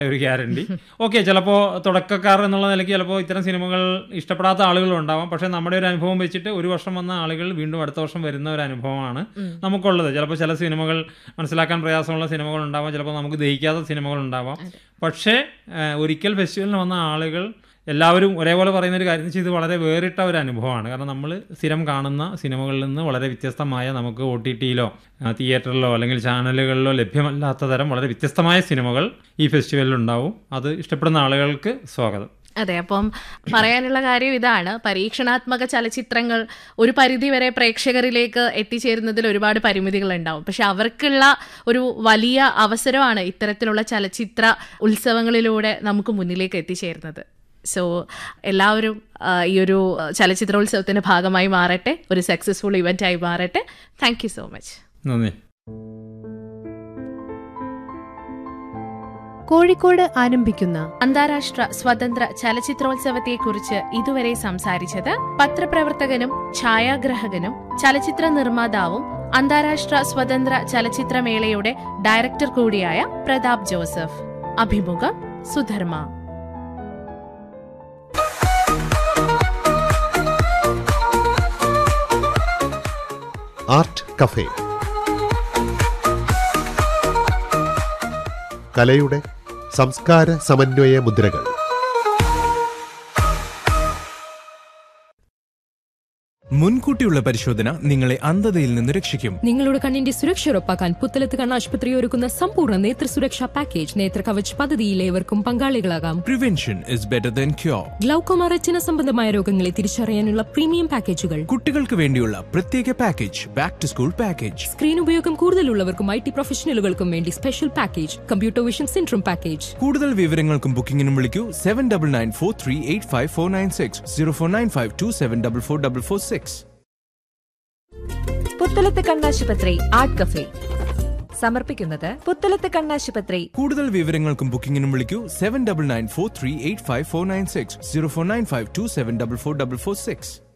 ഒരു guarantee okay ചിലപ്പോൾ തുടക്കക്കാർ എന്നുള്ള നിലയ്ക്ക് ചിലപ്പോൾ ഇത്തരം സിനിമകൾ ഇഷ്ടപ്പെടാത്ത ആളുകളും ഉണ്ടാവാം പക്ഷേ നമ്മുടെ ഒരു അനുഭവം വെച്ചിട്ട് ഒരു വർഷം വന്ന ആളുകൾ വീണ്ടും അടുത്ത വർഷം വരുന്ന ഒരു അനുഭവമാണ് നമുക്കുള്ളത് ചിലപ്പോൾ ചില സിനിമകൾ മനസ്സിലാക്കാൻ പ്രയാസമുള്ള സിനിമകൾ ഉണ്ടാവാം ചിലപ്പോൾ നമുക്ക് ദഹിക്കാത്ത സിനിമകൾ ഉണ്ടാവാം പക്ഷേ ആ, ഒരിക്കൽ ഫെസ്റ്റിവലിന് വന്ന ആളുകൾ എല്ലാവരും ഒരേപോലെ പറയുന്ന ഒരു കാര്യം എന്ന് വെച്ചാൽ ഇത് വളരെ വേറിട്ട ഒരു അനുഭവമാണ് കാരണം നമ്മൾ സ്ഥിരം കാണുന്ന സിനിമകളിൽ നിന്ന് വളരെ വ്യത്യസ്തമായ നമുക്ക് ഒ ടി ടിയിലോ തിയേറ്ററിലോ അല്ലെങ്കിൽ ചാനലുകളിലോ ലഭ്യമല്ലാത്ത തരം വളരെ വ്യത്യസ്തമായ സിനിമകൾ ഈ ഫെസ്റ്റിവലിൽ ഉണ്ടാവും അത് ഇഷ്ടപ്പെടുന്ന ആളുകൾക്ക് സ്വാഗതം അതെ അപ്പം പറയാനുള്ള കാര്യം ഇതാണ് പരീക്ഷണാത്മക ചലച്ചിത്രങ്ങൾ ഒരു പരിധിവരെ പ്രേക്ഷകരിലേക്ക് എത്തിച്ചേരുന്നതിൽ ഒരുപാട് പരിമിതികൾ ഉണ്ടാവും പക്ഷെ അവർക്കുള്ള ഒരു വലിയ അവസരമാണ് ഇത്തരത്തിലുള്ള ചലച്ചിത്ര ഉത്സവങ്ങളിലൂടെ നമുക്ക് മുന്നിലേക്ക് എത്തിച്ചേരുന്നത് സോ എല്ലാവരും ആ, ഈ ഒരു ചലച്ചിത്രോത്സവത്തിന്റെ ഭാഗമായി മാറട്ടെ ഒരു സക്സസ്ഫുൾ ഇവന്റ് ആയി മാറട്ടെ താങ്ക് യു സോ മച്ച് നന്ദി കോഴിക്കോട് ആരംഭിക്കുന്ന അന്താരാഷ്ട്ര സ്വതന്ത്ര ചലച്ചിത്രോത്സവത്തെക്കുറിച്ച് ഇതുവരെ സംസാരിച്ചത് പത്രപ്രവർത്തകനും ഛായാഗ്രഹകനും ചലച്ചിത്ര നിർമ്മാതാവും അന്താരാഷ്ട്ര സ്വതന്ത്ര ചലച്ചിത്രമേളയുടെ ഡയറക്ടർ കൂടിയായ പ്രതാപ് ജോസഫ് അഭിമുഖം സുധർമ്മ ആർട്ട് കഫേ കലയുടെ സംസ്കാര സമന്വയ മുദ്രകൾ മുൻകൂട്ടിയുള്ള പരിശോധന നിങ്ങളെ അന്ധതയിൽ നിന്ന് രക്ഷിക്കും നിങ്ങളുടെ കണ്ണിന്റെ സുരക്ഷ ഉറപ്പാക്കാൻ പുത്തലത്ത് കണ്ണാശുപത്രി ഒരുക്കുന്ന സമ്പൂർണ്ണ നേത്ര സുരക്ഷാ പാക്കേജ് നേത്ര കവച് പദ്ധതിയിൽ ഏവർക്കും പങ്കാളികളാകാം prevention is better than cure glaucoma retina സംബന്ധമായ രോഗങ്ങളെ തിരിച്ചറിയാനുള്ള പ്രീമിയം പാക്കേജുകൾ കുട്ടികൾക്ക് വേണ്ടിയുള്ള പ്രത്യേക package back to school package screen ഉപയോഗം കൂടുതലുള്ളവർക്കും ഐ ടി പ്രൊഫഷണലുകൾക്കും വേണ്ടി special package computer vision syndrome package കൂടുതൽ വിവരങ്ങൾക്കും ബുക്കിംഗിനും വിളിക്കൂ seven double nine four three eight five four nine six zero four nine five two seven double four double four six Puthalath കണ്ണാശുപത്രി art cafe സമർപ്പിക്കുന്നത് പുത്തലത്ത് കണ്ണാശുപത്രി കൂടുതൽ വിവരങ്ങൾക്കും ബുക്കിംഗിനും വിളിക്കൂ seven double nine four three eight five four nine six zero four nine five two seven double four double four six